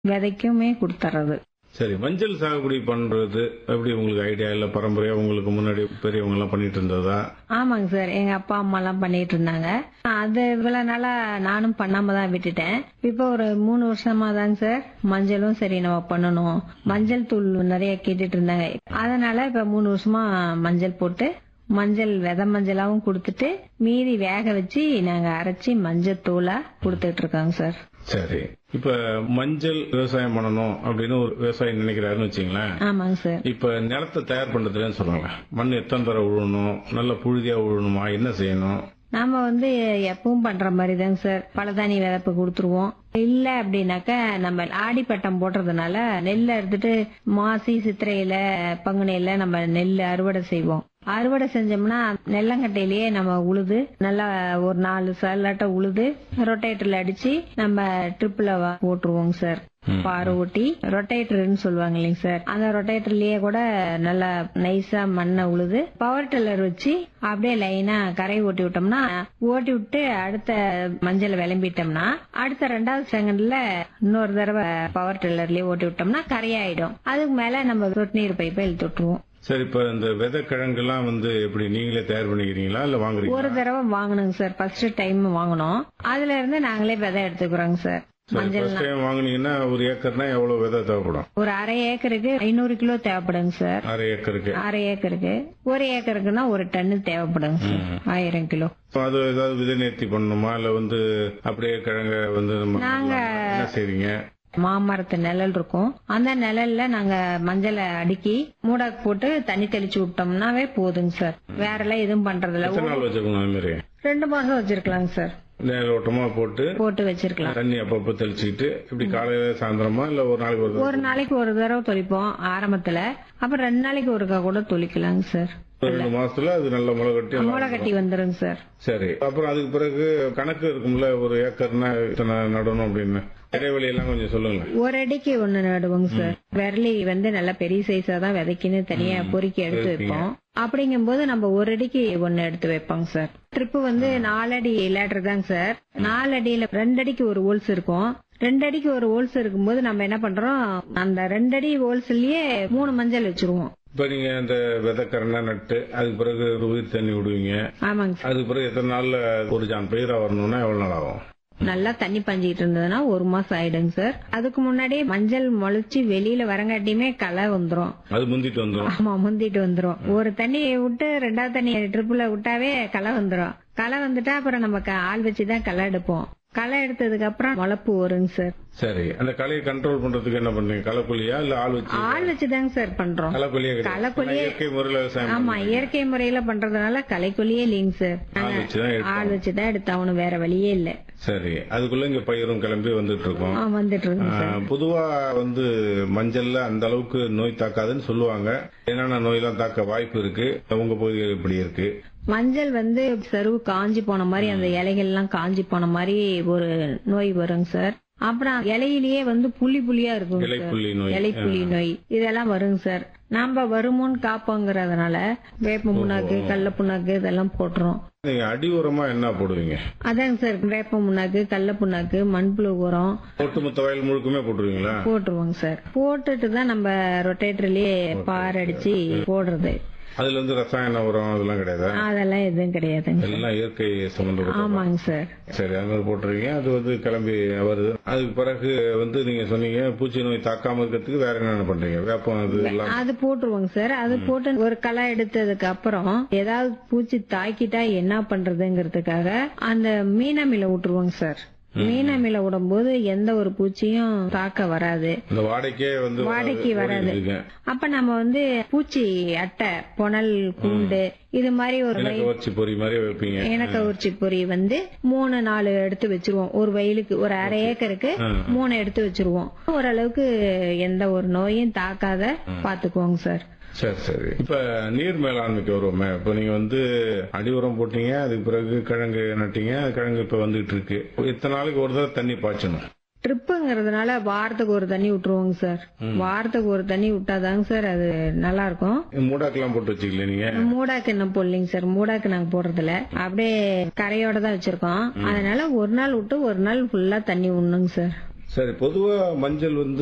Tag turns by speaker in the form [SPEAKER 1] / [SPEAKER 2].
[SPEAKER 1] விதைக்குமே கொடுத்துறது
[SPEAKER 2] சரி மஞ்சள் சாகுபடி பண்றது எப்படி உங்களுக்கு ஐடியா இல்ல பரம்பரையா உங்களுக்கு முன்னாடி பெரியவங்க எல்லாம் பண்ணிட்டு இருந்ததா
[SPEAKER 1] ஆமாங்க சார் எங்க அப்பா அம்மா எல்லாம் பண்ணிட்டு இருந்தாங்க அது இவ்வளவு நாளா நானும் பண்ணாம தான் விட்டுட்டேன் இப்போ ஒரு மூணு வருஷமா தாங்க சார் மஞ்சளும் சரி நம்ம பண்ணணும் மஞ்சள் தூள் நிறைய கேட்டுட்டு இருந்தாங்க அதனால இப்ப மூணு வருஷமா மஞ்சள் போட்டு மஞ்சள் விதை மஞ்சளாவும் கொடுத்துட்டு மீதி வேக வச்சு நாங்க அரைச்சி மஞ்சள் தூளா கொடுத்துட்டு இருக்கோங்க சார்
[SPEAKER 2] சரி இப்ப மஞ்சள் விவசாயம் பண்ணணும் அப்படின்னு ஒரு விவசாயி நினைக்கிறாருன்னு வச்சுங்களேன்
[SPEAKER 1] ஆமாங்க சார்
[SPEAKER 2] இப்ப நிலத்தை தயார் பண்றதுலன்னு சொல்றாங்க மண் எத்தனை தடவை உழணும் நல்ல புழுதியா உழணுமா என்ன செய்யணும்
[SPEAKER 1] நாம வந்து எப்பவும் பண்ற மாதிரி தாங்க சார் பழதானி விதப்பு கொடுத்துருவோம் இல்ல அப்படின்னாக்க நம்ம ஆடி பட்டம் போடுறதுனால நெல்லை எடுத்துட்டு மாசி சித்திரையில பங்குனியில நம்ம நெல் அறுவடை செய்வோம் அறுவடை செஞ்சோம்னா நெல்லங்கட்டையிலேயே நம்ம உழுது நல்லா ஒரு நாலு சல்லாட்ட உழுது ரொட்டேட்டர்ல அடிச்சு நம்ம ட்ரிப்ல போட்டுருவோங்க சார் பாரு ஓட்டி ரொட்டேட்டர்னு சொல்லுவாங்க இல்லைங்க சார் அந்த ரொட்டேட்டர்லயே கூட நல்லா நைஸா மண்ணை உழுது பவர் டில்லர் வச்சு அப்படியே லைனா கரை ஓட்டி விட்டோம்னா ஓட்டி விட்டு அடுத்த மஞ்சள் விளம்பிட்டோம்னா அடுத்த ரெண்டாவது செகண்ட்ல இன்னொரு தடவை பவர் டில்லர்லயே ஓட்டி விட்டோம்னா கரையாயிடும் அதுக்கு மேல நம்ம சொட்டு நீர் பைப்பை இழுத்து விட்டுருவோம்
[SPEAKER 2] சரி இப்ப இந்த விதை கிழங்குலாம் வந்து எப்படி நீங்களே தயார் பண்ணிக்கிறீங்களா இல்ல
[SPEAKER 1] ஒரு
[SPEAKER 2] வாங்குறீங்களா
[SPEAKER 1] தடவை வாங்கணுங்க சார் ஃபர்ஸ்ட் டைம் வாங்கணும் அதுல இருந்து நாங்களே விதை எடுத்துக்கிறோங்க சார்
[SPEAKER 2] சரி
[SPEAKER 1] மஞ்சள்
[SPEAKER 2] ஃபர்ஸ்ட் டைம் வாங்குனீங்கன்னா ஒரு ஏக்கர்னா எவ்வளவு விதை தேவைப்படும்
[SPEAKER 1] ஒரு அரை ஏக்கருக்கு ஐநூறு கிலோ தேவைப்படுங்க சார்
[SPEAKER 2] அரை ஏக்கருக்கு
[SPEAKER 1] அரை ஏக்கருக்கு ஒரு ஏக்கருக்குன்னா ஒரு டன்னு தேவைப்படுங்க சார் ஆயிரம் கிலோ
[SPEAKER 2] இப்ப அது ஏதாவது விதை நேர்த்தி பண்ணணுமா இல்ல வந்து அப்படியே கிழங்க வந்து நம்ம என்ன செய்றீங்க
[SPEAKER 1] மாமரத்து நிழல் இருக்கும் அந்த நிழல்ல நாங்க மஞ்சளை அடுக்கி மூடாக்கு போட்டு தண்ணி தெளிச்சு விட்டோம்னாவே போதுங்க சார் வேற எல்லாம் எதுவும் பண்றதில்ல
[SPEAKER 2] எத்தனை நாள் வச்சுக்கணும் அது மாதிரி
[SPEAKER 1] ரெண்டு மாசம் வச்சிருக்கலாங்க சார்
[SPEAKER 2] நேரோட்டமா போட்டு
[SPEAKER 1] போட்டு வச்சிருக்கலாம்
[SPEAKER 2] தண்ணி அப்பப்ப தெளிச்சுக்கிட்டு இப்படி காலையில சாயந்தரமா இல்ல ஒரு நாளைக்கு ஒரு
[SPEAKER 1] ஒரு நாளைக்கு ஒரு தடவை தொளிப்போம் ஆரம்பத்துல அப்புறம் ரெண்டு நாளைக்கு ஒருக்கா கூட தொளிக்கலாங்க சார்
[SPEAKER 2] ரெண்டு மாசத்துல அது நல்ல முளை கட்டி நல்லா
[SPEAKER 1] மூளை கட்டி வந்துருங்க சார்
[SPEAKER 2] சரி அப்புறம் அதுக்கு பிறகு கணக்கு இருக்கும்ல ஒரு ஏக்கர்னா இத்தனை நடணும் அப்படின்னு இடைவெளி எல்லாம் கொஞ்சம் சொல்லுங்க
[SPEAKER 1] ஒரு அடிக்கு ஒண்ணு நடுவோங்க சார் விரலி வந்து நல்லா பெரிய சைஸா தான் விதைக்குன்னு தனியா பொறுக்கி எடுத்து வைப்போம் அப்படிங்கும்போது நம்ம ஒரு அடிக்கு ஒண்ணு எடுத்து வைப்போங்க சார் ட்ரிப்பு வந்து நாலடி லேட்டர் தாங்க சார் நாலு அடியில ரெண்டு அடிக்கு ஒரு ஹோல்ஸ் இருக்கும் ரெண்டு அடிக்கு ஒரு ஹோல்ஸ் இருக்கும்போது நம்ம என்ன பண்றோம் அந்த ரெண்டு அடி ஹோல்ஸ்லயே மூணு மஞ்சள் வச்சிருவோம்
[SPEAKER 2] இப்ப நீங்க அந்த விதைக்கரணை நட்டு அதுக்கு பிறகு ஒரு உயிர் தண்ணி விடுவீங்க
[SPEAKER 1] ஆமாங்க சார்
[SPEAKER 2] அதுக்கு பிறகு எத்தனை நாள்ல ஒரு ஜான் பயிரா வரணும்னா எவ்வளவு நாள் ஆகும்
[SPEAKER 1] நல்லா தண்ணி பஞ்சிட்டு இருந்ததுன்னா ஒரு மாசம் ஆயிடுங்க சார் அதுக்கு முன்னாடியே மஞ்சள் முளைச்சு வெளியில வரங்காட்டியுமே களை வந்துரும்
[SPEAKER 2] அது முந்திட்டு வந்துடும்
[SPEAKER 1] ஆமா முந்திட்டு வந்துரும் ஒரு தண்ணி விட்டு ரெண்டாவது தண்ணி ட்ரிப்புல விட்டாவே களை வந்துரும் களை வந்துட்டா அப்புறம் நம்ம க- ஆள் வச்சுதான் களை எடுப்போம் களை எடுத்ததுக்கு அப்புறம் முளப்பு வருங்க சார்
[SPEAKER 2] சரி அந்த கலையை கண்ட்ரோல் பண்றதுக்கு என்ன பண்றீங்க களைக்கொல்லியா இல்ல ஆள் வச்சு
[SPEAKER 1] ஆள் வச்சுதாங்க சார் பண்றோம்
[SPEAKER 2] களைக்கொல்லியே கிடையாது.
[SPEAKER 1] களைக்கொல்லியே-
[SPEAKER 2] ஆனா இயற்கை முறையில விவசாயம்
[SPEAKER 1] ஆமா இயற்கை முறையில பண்றதுனால களைக்கொல்லியே இல்லைங்க சார்
[SPEAKER 2] ஆள் வச்சுதான் எடுப்போம்.
[SPEAKER 1] ஆள் வச்சுதான் எடுத்தாகணும் வேற வழியே இல்ல
[SPEAKER 2] சரி அதுக்குள்ள இங்க பயிரும் கிளம்பி வந்துட்டு இருக்கோம்
[SPEAKER 1] ஆ, வந்துட்டு இருக்குங்க சார்
[SPEAKER 2] ஆஹ், பொதுவா வந்து மஞ்சள்ல அந்த அளவுக்கு நோய் தாக்காதுன்னு சொல்லுவாங்க என்னென்ன நோயெல்லாம் தாக்க வாய்ப்பு இருக்கு உங்க பகுதிகள் இப்படி இருக்கு
[SPEAKER 1] மஞ்சள் வந்து சருவு காஞ்சி போன மாதிரி அந்த இலைகள் எல்லாம் காஞ்சி போன மாதிரி ஒரு நோய் வருங்க சார் அப்புறம் இலையிலேயே வந்து புள்ளி புள்ளியா இருக்கும் சார்
[SPEAKER 2] இலைப்புள்ளி நோய்
[SPEAKER 1] இலைப்புள்ளி நோய் இதெல்லாம் வருங்க சார் நாம வருமோன்னு காப்போங்கிறதுனால வேப்ப புண்ணாக்கு கடல புண்ணாக்கு இதெல்லாம் போட்டுறோம்
[SPEAKER 2] நீங்க அடி உரமா என்ன போடுவீங்க
[SPEAKER 1] அதாங்க சார் வேப்ப புண்ணாக்கு கடல புண்ணாக்கு மண்புழு உரம்
[SPEAKER 2] ஒட்டுமொத்த வயல் முழுக்குமே போட்டுருவீங்களா
[SPEAKER 1] போட்டுருவோங்க சார் போட்டுட்டு தான் நம்ம ரொட்டேட்டர்லயே பார் அடிச்சு போடுறது
[SPEAKER 2] அதுல இருந்து ரசாயன உரம் அதெல்லாம் கிடையாது
[SPEAKER 1] அதெல்லாம் எதுவும் கிடையாதுங்க
[SPEAKER 2] எல்லாம் இயற்கை சம்பந்தப்பட்ட
[SPEAKER 1] ஆமாங்க சார்
[SPEAKER 2] சரி அது மாதிரி போட்டுருவீங்க அது வந்து கிளம்பி வருது அதுக்கு பிறகு வந்து நீங்க சொன்னீங்க பூச்சி நோய் தாக்காம இருக்கிறதுக்கு வேற என்னென்ன பண்றீங்க வேப்பம் அது எல்லாம்
[SPEAKER 1] அது போட்டுருவோங்க சார் அது போட்டு ஒரு களை எடுத்ததுக்கு அப்புறம் ஏதாவது பூச்சி தாக்கிட்டா என்ன பண்றதுங்கிறதுக்காக அந்த மீனமில விட்டுருவோங்க சார் மீனமில விடும்போது எந்த ஒரு பூச்சியும் தாக்க வராது
[SPEAKER 2] இந்த வாடகைக்கே வந்து
[SPEAKER 1] வாடகைக்கு வராது
[SPEAKER 2] ஓடிட்டு
[SPEAKER 1] அப்ப நம்ம வந்து பூச்சி அட்டை புனல் கூண்டு இது மாதிரி ஒரு
[SPEAKER 2] எனக்கு வச்சு பொறி மாதிரி வைப்பீங்க
[SPEAKER 1] இனக்கவுர்ச்சி பொறி வந்து மூணு நாலு எடுத்து வச்சிருவோம் ஒரு வயலுக்கு ஒரு அரை ஏக்கருக்கு மூணு எடுத்து வச்சிருவோம் ஓரளவுக்கு எந்த ஒரு நோயும் தாக்காத பாத்துக்குவோங்க சார்
[SPEAKER 2] சரி சரி இப்ப நீர் மேலாண்மைக்கு வருவோமே இப்ப நீங்க வந்து அடி உரம் போட்டீங்க அதுக்கு பிறகு கிழங்கு நட்டீங்க அது கிழங்கு இப்ப வந்துட்டு இருக்கு இத்தனை நாளைக்கு ஒரு தடவை தண்ணி பாய்ச்சணும்
[SPEAKER 1] ட்ரிப்புங்கிறதுனால வாரத்துக்கு ஒரு தண்ணி விட்டுருவோங்க சார் வாரத்துக்கு ஒரு தண்ணி விட்டாதாங்க சார் அது நல்லா இருக்கும்
[SPEAKER 2] மூடாக்கெல்லாம் போட்டு வச்சுக்கல நீங்க
[SPEAKER 1] மூடாக்கு என்ன போடலைங்க சார் மூடாக்கு நாங்க போடுறதில்ல அப்படியே கரையோட தான் வச்சிருக்கோம் அதனால ஒரு நாள் விட்டு ஒரு நாள் ஃபுல்லா தண்ணி விடணுங்க சார்
[SPEAKER 2] சரி பொதுவா மஞ்சள் வந்து